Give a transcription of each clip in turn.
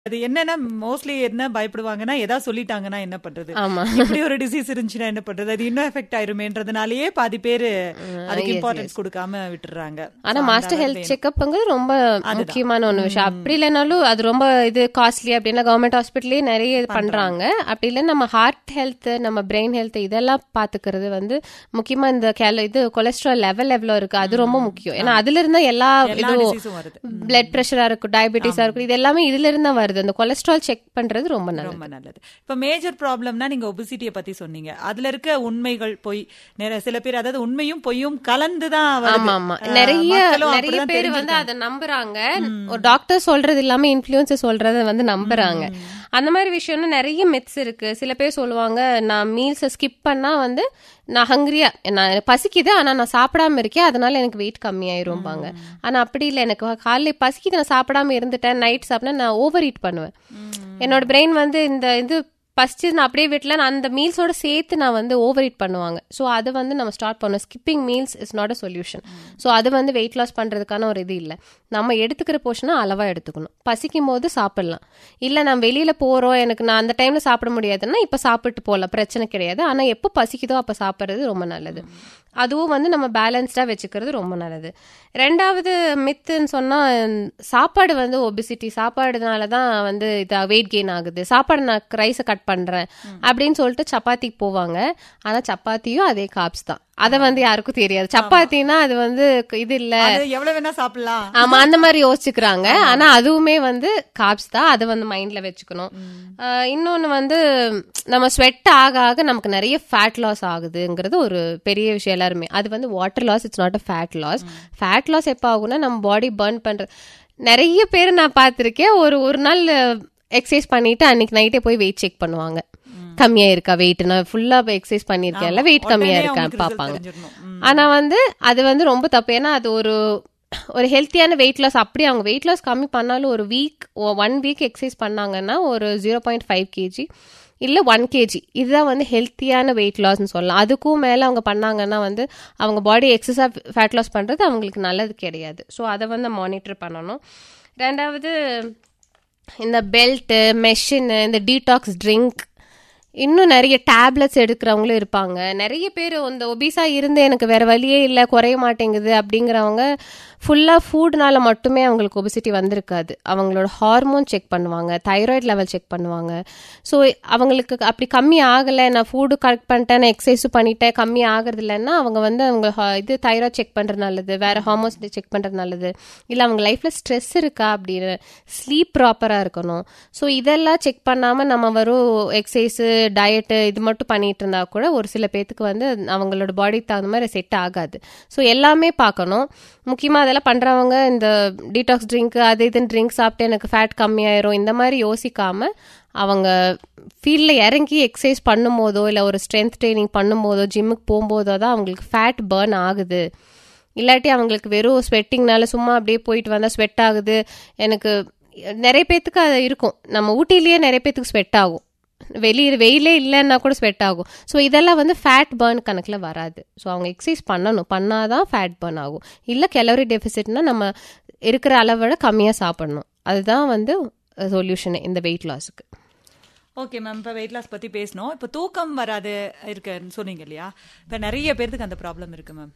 அது என்னன்னா மோஸ்ட்லி என்ன பயப்படுவாங்கன்னா ஏதாவது சொல்லிட்டாங்கன்னா என்ன பண்றது ஆமா இப்படி ஒரு டிசீஸ் இருந்துச்சுன்னா என்ன பண்றது அது இன்னும் எஃபெக்ட் ஆயிருமேன்றதுனாலயே பாதி பேரு அதுக்கு yes, இம்பார்ட்டன்ஸ் கொடுக்காம விட்டுறாங்க ஆனா So, மாஸ்டர் அந்த ஹெல்த் அளவுக்கு செக்அப்ங்கிறது ரொம்ப முக்கியமான ஒண்ணு விஷயம் அப்படி இல்லைனாலும் அது ரொம்ப இது காஸ்ட்லி அப்படின்னா கவர்மெண்ட் ஹாஸ்பிட்டலே நிறைய இது பண்றாங்க அப்படி இல்லை நம்ம ஹார்ட் ஹெல்த் நம்ம பிரெயின் ஹெல்த் இதெல்லாம் பாத்துக்கிறது வந்து முக்கியமா இந்த கேல இது கொலஸ்ட்ரால் லெவல் எவ்வளவு இருக்கு அது ரொம்ப முக்கியம் ஏன்னா அதுல இருந்தா எல்லா எல்லா இதுவும் disease-உம் வருது. பிளட் பிரஷரா இருக்கும் டயபெட்டிஸா இருக்கும் இது எல்லாமே இதுல இருந்தா வருது அந்த கொலஸ்ட்ரால் செக் பண்றது ரொம்ப நல்லது ரொம்ப நல்லது இப்ப மேஜர் ப்ராப்ளம்னா நீங்க ஒபிசிட்டியை பத்தி சொன்னீங்க அதுல இருக்க உண்மைகள் பொய் நிறைய சில பேர் அதாவது உண்மையும் பொய்யும் கலந்துதான் வருது. ஆமா ஆமா அஹ், நிறைய மக்களும் நிறைய அப்படிதான் பேர் வந்து தெரிஞ்சுக்கிட்டாங்க. அதை நம்புறாங்க ஒரு டாக்டர் சொல்றது இல்லாம இன்ஃபுளுசர் சொல்றத வந்து நம்புறாங்க அந்த மாதிரி விஷயம்னா நிறைய மித்ஸ் இருக்கு சில பேர் சொல்லுவாங்க நான் மீல்ஸை ஸ்கிப் பண்ணா வந்து நான் ஹங்கிரியா நான் எனக்கு பசிக்குது ஆனா நான் சாப்பிடாம இருக்கேன் அதனால எனக்கு வெயிட் கம்மியாயிரும்பாங்க ஆனா அப்படி இல்லை எனக்கு காலையில பசிக்குது நான் சாப்பிடாம இருந்துட்டேன் நைட் சாப்பிட்டா நான் ஓவர் ஈட் பண்ணுவேன் என்னோட பிரெயின் வந்து இந்த இது ஃபர்ஸ்ட் நான் அப்படியே வீட்டில் நான் அந்த மீல்ஸோட சேர்த்து நான் வந்து ஓவர் ஈட் பண்ணுவாங்க ஸோ அது வந்து நம்ம ஸ்டார்ட் பண்ணோம் skipping meals is not a solution so அது வந்து வெயிட் லாஸ் பண்ணுறதுக்கான ஒரு இது இல்லை நம்ம எடுத்துக்கிற போர்ஷனை அளவாக எடுத்துக்கணும் பசிக்கும் போது சாப்பிடலாம் இல்லை நான் வெளியில் போகிறோம் எனக்கு நான் அந்த டைமில் சாப்பிட முடியாதுன்னா இப்போ சாப்பிட்டு போகலாம் பிரச்சனை கிடையாது ஆனால் எப்போ பசிக்குதோ அப்போ சாப்பிட்றது ரொம்ப நல்லது அதுவும் வந்து நம்ம பேலன்ஸ்டாக வச்சுக்கிறது ரொம்ப நல்லது ரெண்டாவது மித்துன்னு சொன்னால் சாப்பாடு வந்து ஒபிசிட்டி சாப்பாடுனால தான் வந்து இது வெயிட் கெயின் ஆகுது சாப்பாடு நான் ரைஸை கட் பண்ணுறேன் அப்படின்னு சொல்லிட்டு சப்பாத்திக்கு போவாங்க ஆனால் சப்பாத்தியும் அதே காப்ஸ் தான் அதை வந்து யாருக்கும் தெரியாது சப்பாத்தினா அது வந்து இது இல்லை அது எவ்வளவு வேணா சாப்பிடலாம் ஆமா அந்த மாதிரி யோசிச்சுக்கிறாங்க ஆனா அதுவுமே வந்து காப்ஸ் தான் அதை வந்து மைண்ட்ல வச்சுக்கணும் ஆஹ் இன்னொன்னு வந்து நம்ம ஸ்வெட் ஆக ஆக நமக்கு நிறைய ஃபேட் லாஸ் ஆகுதுங்கிறது ஒரு பெரிய விஷயம் எல்லாருமே அது வந்து water loss it's not a fat loss fat loss எப்போ ஆகும்னா நம்ம பாடி பர்ன் பண்ற நிறைய பேர் நான் பார்த்திருக்கேன் ஒரு ஒரு நாள் எக்ஸசைஸ் பண்ணிட்டு அன்னைக்கு நைட்டே போய் வெயிட் செக் பண்ணுவாங்க கம்மியா இருக்கா வெயிட் நான் ஃபுல்லா எக்ஸசைஸ் பண்ணிருக்கேன்ல வெயிட் கம்மியா உடனே இருக்கான்னு அவங்களுக்கு result பாப்பாங்க தெரிஞ்சிடணும். ம். ஆனா வந்து அது வந்து ரொம்ப தப்பு ஏன்னா அது ஒரு ஒரு ஹெல்த்தியான வெயிட் லாஸ் அப்படி அவங்க வெயிட் லாஸ் கம்மி பண்ணாலும் ஒரு வீக் ஒன் வீக் எக்ஸசைஸ் பண்ணாங்கன்னா ஒரு ஜீரோ பாயிண்ட் ஃபைவ் கேஜி இல்லை ஒன் கேஜி இதுதான் வந்து ஹெல்த்தியான வெயிட் லாஸ்னு சொல்லலாம் அதுக்கும் மேலே அவங்க பண்ணாங்கன்னா வந்து அவங்க பாடி எக்ஸஸாக ஃபேட் லாஸ் பண்ணுறது அவங்களுக்கு நல்லது கிடையாது ஸோ அதை வந்து மானிட்டர் பண்ணணும் ரெண்டாவது இந்த பெல்ட்டு மெஷினு இந்த டீடாக்ஸ் ட்ரிங்க் இன்னும் நிறைய டேப்லெட்ஸ் எடுக்கிறவங்களும் இருப்பாங்க நிறைய பேர் இந்த ஒபிசா இருந்து எனக்கு வேற வழியே இல்லை குறைய மாட்டேங்குது அப்படிங்கிறவங்க ஃபுல்லாக ஃபுட்னால மட்டுமே அவங்களுக்கு ஒபிசிட்டி வந்திருக்காது அவங்களோட ஹார்மோன் செக் பண்ணுவாங்க தைராய்டு லெவல் செக் பண்ணுவாங்க ஸோ அவங்களுக்கு அப்படி கம்மி ஆகலை நான் ஃபுட்டு கரெக்ட் பண்ணிட்டேன் நான் எக்ஸசைஸும் பண்ணிட்டேன் கம்மி ஆகிறது இல்லைன்னா அவங்க வந்து அவங்க ஹா- இது தைராய்டு செக் பண்ணுறது நல்லது வேற ஹார்மோன்ஸ் செக் பண்ணுறது நல்லது இல்லை அவங்க லைஃப்பில் ஸ்ட்ரெஸ் இருக்கா அப்படின்னு ஸ்லீப் ப்ராப்பராக இருக்கணும் ஸோ இதெல்லாம் செக் பண்ணாமல் நம்ம வரும் எக்ஸசைஸு டயட்டு இது மட்டும் பண்ணிட்டு இருந்தா கூட ஒரு சில பேத்துக்கு வந்து அவங்களோட பாடிக்கு தகுந்த மாதிரி செட் ஆகாது ஸோ எல்லாமே பார்க்கணும் முக்கியமாக அதெல்லாம் பண்ணுறவங்க இந்த டீடாக்ஸ் ட்ரிங்க் அது இதுன்னு ட்ரிங்க் சாப்பிட்டு எனக்கு ஃபேட் கம்மியாயிரும் இந்த மாதிரி யோசிக்காம அவங்க ஃபீல்டில் இறங்கி எக்ஸசைஸ் பண்ணும்போதோ இல்லை ஒரு ஸ்ட்ரென்த் ட்ரைனிங் பண்ணும்போதோ ஜிம்முக்கு போகும்போதோ தான் அவங்களுக்கு ஃபேட் பர்ன் ஆகுது இல்லாட்டி அவங்களுக்கு வெறும் ஸ்வெட்டிங்னால சும்மா அப்படியே போயிட்டு வந்தால் ஸ்வெட் ஆகுது எனக்கு நிறைய பேத்துக்கு அது இருக்கும் நம்ம ஊட்டிலேயே நிறைய பேத்துக்கு ஸ்வெட் ஆகும் வெளியே வெயிலே இல்லைன்னா கூட ஸ்வெட் ஆகும் ஸோ இதெல்லாம் வந்து ஃபேட் பர்ன் கணக்கில் வராது ஸோ அவங்க எக்ஸசைஸ் பண்ணணும் பண்ணாதான் ஃபேட் பர்ன் ஆகும் இல்லை கெலரி டெபிசிட்னா நம்ம இருக்கிற அளவோட கம்மியாக சாப்பிடணும் அதுதான் வந்து சொல்யூஷன் இந்த வெயிட் லாஸுக்கு ஓகே மேம் இப்போ வெயிட் லாஸ் பத்தி பேசணும் இப்போ தூக்கம் வராது இருக்குன்னு சொன்னீங்க இல்லையா இப்போ நிறைய பேருக்கு அந்த ப்ராப்ளம் இருக்கு மேம்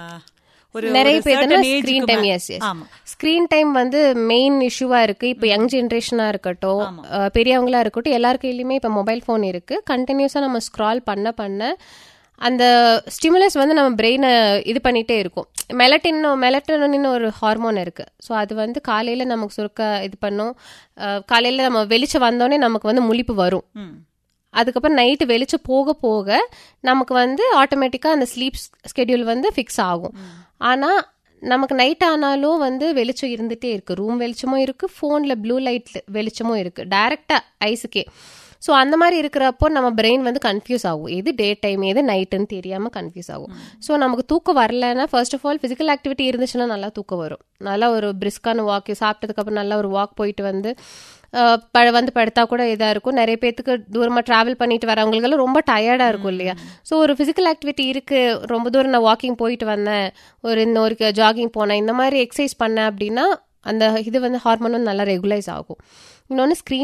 ஒரு நிறைய ஒரு பேர் certain age ஸ்கிரீன் க்கு டைம் மே- எஸ் எஸ் ஆமா ஸ்கிரீன் டைம் வந்து மெயின் இஷ்யூவா இருக்கு இப்போ யங் ஜென்ரேஷனா இருக்கட்டும் அஹ், பெரியவங்களா இருக்கட்டும் எல்லார் கையிலயுமே இப்போ மொபைல் ஃபோன் இருக்கு கண்டினியூஸா நம்ம ஸ்க்ரால் பண்ண பண்ண அந்த ஸ்டிமுலஸ் வந்து நம்ம பிரெயினை இது பண்ணிட்டே இருக்கும் மெலட்டின் மெலட்டனின்னு ஒரு ஹார்மோன் இருக்கு ஸோ அது வந்து காலையில நமக்கு சுருக்க இது பண்ணும் அஹ், காலையில நம்ம வெளிச்சம் வந்தோடனே நமக்கு வந்து முழிப்பு வரும் ம் அதுக்கப்புறம் நைட்டு வெளிச்சம் போக போக நமக்கு வந்து ஆட்டோமேட்டிக்காக அந்த ஸ்லீப் ஸ்கெடியூல் வந்து ஃபிக்ஸ் ஆகும் ஆனால் நமக்கு நைட் ஆனாலும் வந்து வெளிச்சம் இருந்துகிட்டே இருக்குது ரூம் வெளிச்சமும் இருக்குது ஃபோனில் ப்ளூ லைட் வெளிச்சமும் இருக்குது டைரெக்டாக ஐஸுக்கே ஸோ அந்த மாதிரி இருக்கிறப்போ நம்ம பிரெயின் வந்து கன்ஃபியூஸ் ஆகும் எது டே டைம் எது நைட்டுன்னு தெரியாமல் கன்ஃபியூஸ் ஆகும் ஸோ நமக்கு தூக்கம் வரலைன்னா first of all physical activity இருந்துச்சுன்னா நல்லா தூக்கம் வரும் நல்லா ஒரு பிரிஸ்கான வாக் சாப்பிட்டதுக்கப்புறம் நல்லா ஒரு வாக் போயிட்டு வந்து அஹ், ப- வந்து படுத்தா கூட இதாக இருக்கும் நிறைய பேத்துக்கு தூரமாக ட்ராவல் பண்ணிட்டு வரவங்களுக்கெல்லாம் ரொம்ப டயர்டாக இருக்கும் இல்லையா ஸோ ஒரு ஃபிசிக்கல் ஆக்டிவிட்டி இருக்குது ரொம்ப தூரம் நான் வாக்கிங் போயிட்டு வந்தேன் ஒரு இன்னொரு ஜாகிங் போனேன் இந்த மாதிரி எக்ஸசைஸ் பண்ணேன் அப்படின்னா அந்த இது வந்து ஹார்மோன் வந்து நல்லா ரெகுலைஸ் ஆகும் இன்னொன்று ஸ்க்ரீன்